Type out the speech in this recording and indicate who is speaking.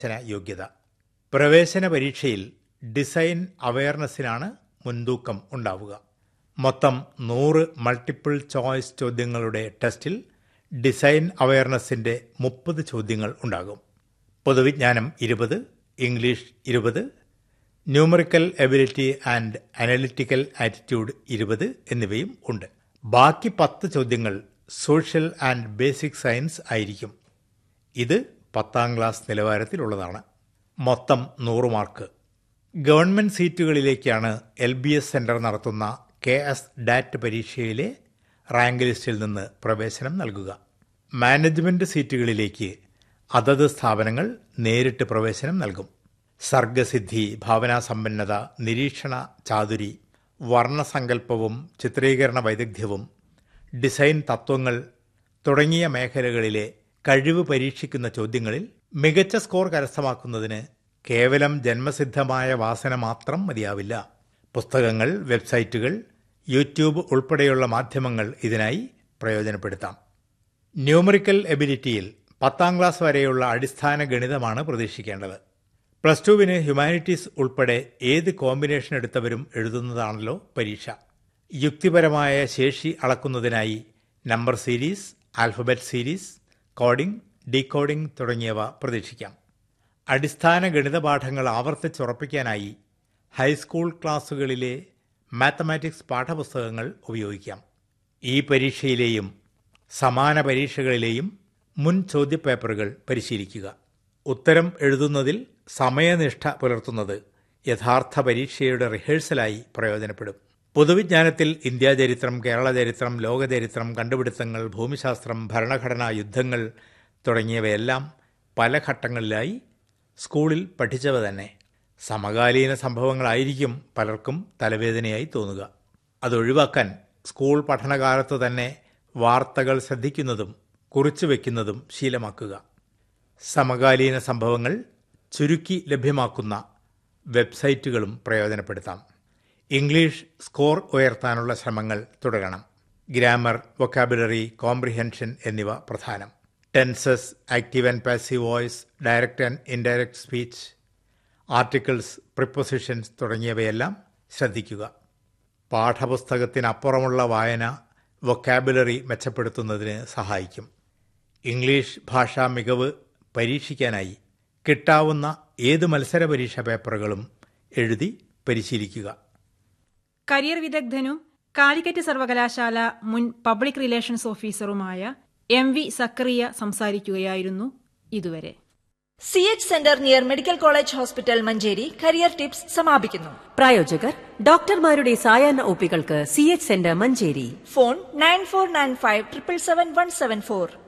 Speaker 1: പ്രവേശന യോഗ്യത പ്രവേശന പരീക്ഷയിൽ ഡിസൈൻ അവയർനെസ്സിനാണ് മുൻതൂക്കം ഉണ്ടാവുക മൊത്തം നൂറ് മൾട്ടിപ്പിൾ ചോയ്സ് ചോദ്യങ്ങളുടെ ടെസ്റ്റിൽ ഡിസൈൻ അവയർനെസ്സിന്റെ മുപ്പത് ചോദ്യങ്ങൾ ഉണ്ടാകും പൊതുവിജ്ഞാനം ഇരുപത് ഇംഗ്ലീഷ് ഇരുപത് numerical ability and analytical attitude ഇരുപത് എന്നിവയും ഉണ്ട് ബാക്കി പത്ത് ചോദ്യങ്ങൾ സോഷ്യൽ ആൻഡ് ബേസിക് സയൻസ് ആയിരിക്കും ഇത് പത്താം ക്ലാസ് നിലവാരത്തിലുള്ളതാണ് മൊത്തം നൂറ് മാർക്ക് ഗവൺമെന്റ് സീറ്റുകളിലേക്കാണ് എൽ ബി എസ് സെന്റർ നടത്തുന്ന കെ എസ് ഡാറ്റ് പരീക്ഷയിലെ റാങ്ക് ലിസ്റ്റിൽ നിന്ന് പ്രവേശനം നൽകുക മാനേജ്മെന്റ് സീറ്റുകളിലേക്ക് അതത് സ്ഥാപനങ്ങൾ നേരിട്ട് പ്രവേശനം നൽകും സർഗസിദ്ധി ഭാവനാസമ്പന്നത നിരീക്ഷണ ചാതുരി വർണ്ണസങ്കല്പവും ചിത്രീകരണ വൈദഗ്ധ്യവും ഡിസൈൻ തത്വങ്ങൾ തുടങ്ങിയ മേഖലകളിലെ കഴിവ് പരീക്ഷിക്കുന്ന ചോദ്യങ്ങളിൽ മികച്ച സ്കോർ കരസ്ഥമാക്കുന്നതിന് കേവലം ജന്മസിദ്ധമായ വാസന മാത്രം മതിയാവില്ല പുസ്തകങ്ങൾ വെബ്സൈറ്റുകൾ യൂട്യൂബ് ഉൾപ്പെടെയുള്ള മാധ്യമങ്ങൾ ഇതിനായി പ്രയോജനപ്പെടുത്താം ന്യൂമറിക്കൽ എബിലിറ്റിയിൽ പത്താം ക്ലാസ് വരെയുള്ള അടിസ്ഥാന ഗണിതമാണ് പ്രതീക്ഷിക്കേണ്ടത് പ്ലസ് ടുവിന് ഹ്യൂമാനിറ്റീസ് ഉൾപ്പെടെ ഏത് കോമ്പിനേഷൻ എടുത്തവരും എഴുതുന്നതാണല്ലോ പരീക്ഷ യുക്തിപരമായ ശേഷി അളക്കുന്നതിനായി number series alphabet series coding decoding തുടങ്ങിയവ പ്രതീക്ഷിക്കാം അടിസ്ഥാന ഗണിത പാഠങ്ങൾ ആവർത്തിച്ചുറപ്പിക്കാനായി ഹൈസ്കൂൾ ക്ലാസ്സുകളിലെ മാത്തമാറ്റിക്സ് പാഠപുസ്തകങ്ങൾ ഉപയോഗിക്കാം ഈ പരീക്ഷയിലെയും സമാന പരീക്ഷകളിലെയും മുൻ ചോദ്യപേപ്പറുകൾ പരിശീലിക്കുക ഉത്തരം എഴുതുന്നതിൽ സമയനിഷ്ഠ പുലർത്തുന്നത് യഥാർത്ഥ പരീക്ഷയുടെ റിഹേഴ്സലായി പ്രയോജനപ്പെടും പൊതുവിജ്ഞാനത്തിൽ ഇന്ത്യാ ചരിത്രം കേരള ചരിത്രം ലോകചരിത്രം കണ്ടുപിടുത്തങ്ങൾ ഭൂമിശാസ്ത്രം ഭരണഘടനാ യുദ്ധങ്ങൾ തുടങ്ങിയവയെല്ലാം പല ഘട്ടങ്ങളിലായി സ്കൂളിൽ പഠിച്ചവ തന്നെ സമകാലീന സംഭവങ്ങളായിരിക്കും പലർക്കും തലവേദനയായി തോന്നുക അതൊഴിവാക്കാൻ സ്കൂൾ പഠനകാലത്ത് തന്നെ വാർത്തകൾ ശ്രദ്ധിക്കുന്നതും കുറിച്ചു വയ്ക്കുന്നതും ശീലമാക്കുക സമകാലീന സംഭവങ്ങൾ ചുരുക്കി ലഭ്യമാക്കുന്ന വെബ്സൈറ്റുകളും പ്രയോജനപ്പെടുത്താം ഇംഗ്ലീഷ് സ്കോർ ഉയർത്താനുള്ള ശ്രമങ്ങൾ തുടരണം ഗ്രാമർ വൊക്കാബുലറി കോംപ്രിഹെൻഷൻ എന്നിവ പ്രധാനം tenses active and passive voice direct and indirect speech articles prepositions തുടങ്ങിയവയെല്ലാം ശ്രദ്ധിക്കുക പാഠപുസ്തകത്തിനപ്പുറമുള്ള വായന വൊക്കാബുലറി മെച്ചപ്പെടുത്തുന്നതിന് സഹായിക്കും ഇംഗ്ലീഷ് ഭാഷാ മികവ് പരീക്ഷിക്കാനായി കിട്ടാവുന്ന ഏത് മത്സര പരീക്ഷാ പേപ്പറുകളും എഴുതി പരിശീലിക്കുക
Speaker 2: കരിയർ വിദഗ്ധനും കാലിക്കറ്റ് സർവകലാശാല മുൻ പബ്ലിക് റിലേഷൻസ് ഓഫീസറുമായ എം വി സക്കറിയ സംസാരിക്കുകയായിരുന്നു ഇതുവരെ
Speaker 3: C H centre near medical college hospital Manjeri career tips സമാപിക്കുന്നു
Speaker 4: പ്രായോജകർ ഡോക്ടർമാരുടെ സായാഹ്ന ഒപ്പികൾക്ക് C H centre Manjeri
Speaker 3: phone nine four nine five triple seven one seven four